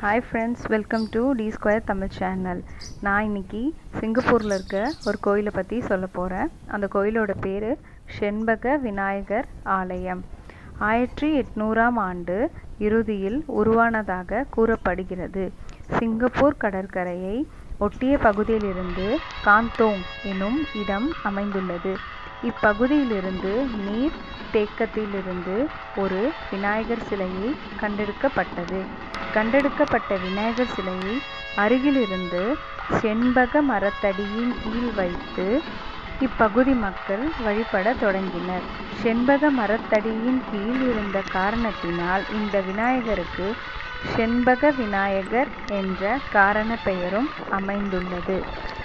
hi friends welcome to T square Tamil channel நான் இன்னைக்கு சிங்கப்பூரில் இருக்க ஒரு கோயிலை பற்றி சொல்ல போகிறேன் அந்த கோயிலோட பேர் செண்பக விநாயகர் ஆலயம் ஆயிரத்தி எட்நூறாம் ஆண்டு இறுதியில் உருவானதாக கூறப்படுகிறது சிங்கப்பூர் கடற்கரையை ஒட்டிய பகுதியிலிருந்து காந்தோங் எனும் இடம் அமைந்துள்ளது இப்பகுதியிலிருந்து நீர் தேக்கத்திலிருந்து ஒரு விநாயகர் சிலையை கண்டெடுக்கப்பட்டது கண்டெடுக்கப்பட்ட விநாயகர் சிலையை அருகிலிருந்து செண்பக மரத்தடியின் கீழ் வைத்து இப்பகுதி மக்கள் வழிபட தொடங்கினர் செண்பக மரத்தடியின் கீழ் இருந்த காரணத்தினால் இந்த விநாயகருக்கு செண்பக விநாயகர் என்ற காரண பெயரும் அமைந்துள்ளது